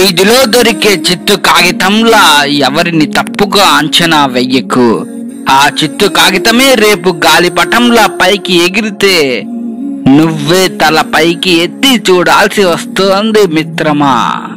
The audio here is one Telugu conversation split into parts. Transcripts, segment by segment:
వీధిలో దొరికే చిత్తు కాగితంలా ఎవరిని తప్పుగా అంచనా వెయ్యకు ఆ చిత్తు కాగితమే రేపు గాలిపటంలా పైకి ఎగిరితే నువ్వే తల పైకి ఎత్తి చూడాల్సి వస్తోంది మిత్రమా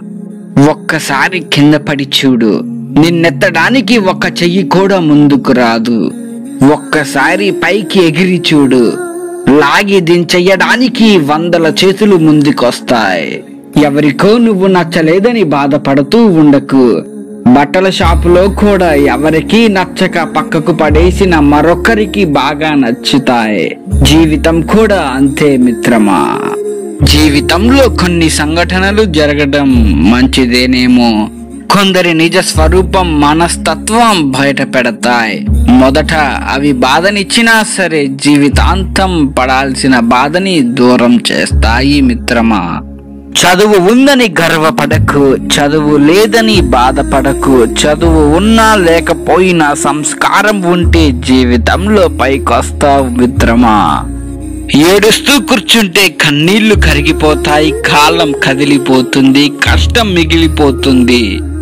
ఒక్కసారి కింద పడి చూడు నిన్నెత్తడానికి ఒక్క చెయ్యి కూడా ముందుకు రాదు ఒక్కసారి పైకి ఎగిరి చూడు లాగి దించెయ్యడానికి వందల చేతులు ముందుకొస్తాయి ఎవరికో నువ్వు నచ్చలేదని బాధపడుతూ ఉండకు బట్టల షాపులో కూడా ఎవరికీ నచ్చక పక్కకు పడేసిన మరొకరికి బాగా నచ్చుతాయి జీవితం కూడా అంతే మిత్రమా జీవితంలో కొన్ని సంఘటనలు జరగడం మంచిదేనేమో కొందరి నిజ స్వరూపం మనస్తత్వం బయట పెడతాయి మొదట అవి బాధనిచ్చినా సరే జీవితాంతం పడాల్సిన బాధని దూరం చేస్తాయి మిత్రమా చదువు ఉందని గర్వపడకు చదువు లేదని బాధపడకు చదువు ఉన్నా లేకపోయినా సంస్కారం ఉంటే జీవితంలో పైకొస్తావు మిత్రమా ఏడుస్తూ కూర్చుంటే కన్నీళ్లు కరిగిపోతాయి కాలం కదిలిపోతుంది కష్టం మిగిలిపోతుంది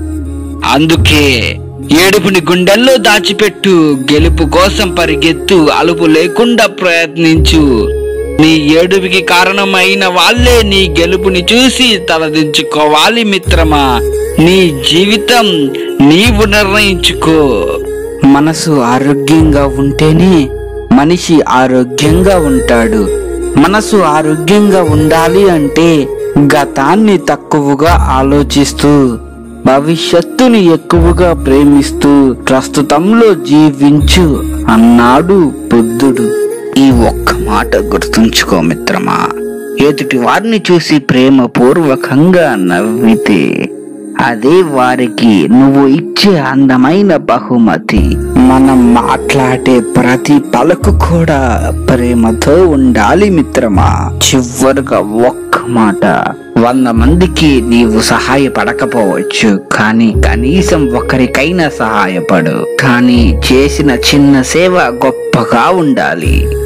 అందుకే ఏడుపుని గుండెల్లో దాచిపెట్టు గెలుపు కోసం పరిగెత్తు అలుపు లేకుండా ప్రయత్నించు నీ ఏడుపుకి కారణమైన వాళ్ళే నీ గెలుపుని చూసి తలదించుకోవాలి మిత్రమా నీ జీవితం నీవు నిర్ణయించుకో మనసు ఆరోగ్యంగా ఉంటేనే మనిషి ఆరోగ్యంగా ఉంటాడు మనసు ఆరోగ్యంగా ఉండాలి అంటే గతాన్ని తక్కువగా ఆలోచిస్తూ భవిష్యత్తుని ఎక్కువగా ప్రేమిస్తూ ప్రస్తుతంలో జీవించు అన్నాడు బుద్ధుడు ఈ ఒక్క మాట గుర్తుంచుకో మిత్రమా ఎదుటి వారిని చూసి ప్రేమ పూర్వకంగా నవ్వితే అదే వారికి నువ్వు ఇచ్చే అందమైన బహుమతి మనం మాట్లాడే ప్రతి పలుకు కూడా ప్రేమతో ఉండాలి మిత్రమా చివరిగా ఒక్క మాట వంద మందికి నీవు సహాయపడకపోవచ్చు కానీ కనీసం ఒకరికైనా సహాయపడు కానీ చేసిన చిన్న సేవ గొప్పగా ఉండాలి